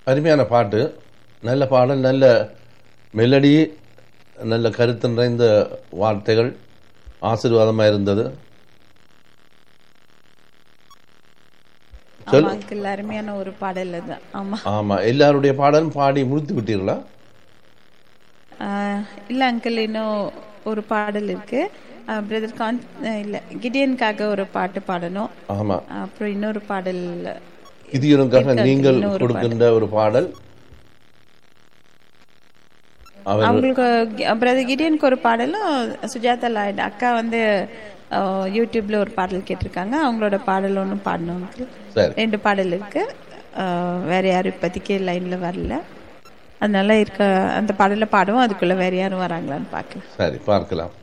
அருமையான பாட்டு நல்ல பாடல் நல்ல மெலடி நல்ல கருத்து நிறைந்த வார்த்தைகள் ஆசீர்வாதமாக இருந்தது ஆமா அங்கிள் அருமையான ஒரு பாடல் தான் ஆமா ஆமா எல்லாருடைய பாடலும் பாடி முடித்து விட்டீர்களா ஆஹ் இல்ல அங்கிள் இன்னும் ஒரு பாடல் இருக்கு பிரதர் கான் அஹ் இல்ல கிடியனுக்காக ஒரு பாட்டு பாடணும் ஆமா அப்புறம் இன்னொரு பாடல் இது எனக்காக இருக்கு, நீங்கள் இன்னும் ஒரு கொடுக்கின்ற ஒரு பாடல் அவர் அவங்களுக்கு பிரதர் கிடியனுக்கு ஒரு பாடலும் சுஜாதா லாய்டு அக்கா வந்து அஹ், யூடியூப்ல ஒரு பாடல் கேட்டிருக்காங்க அவங்களோட பாடல் ஒன்றும் பாடணும் uncle. சரி ரெண்டு பாடல் இருக்கு அஹ், வேற யாரும் இப்போதைக்கு லைன்ல வரல அதனால இருக்க அந்த பாடலை பாடுவோம் அதுக்குள்ள வேற யாரும் வராங்களான்னு பார்க்கலாம் சரி பார்க்கலாம்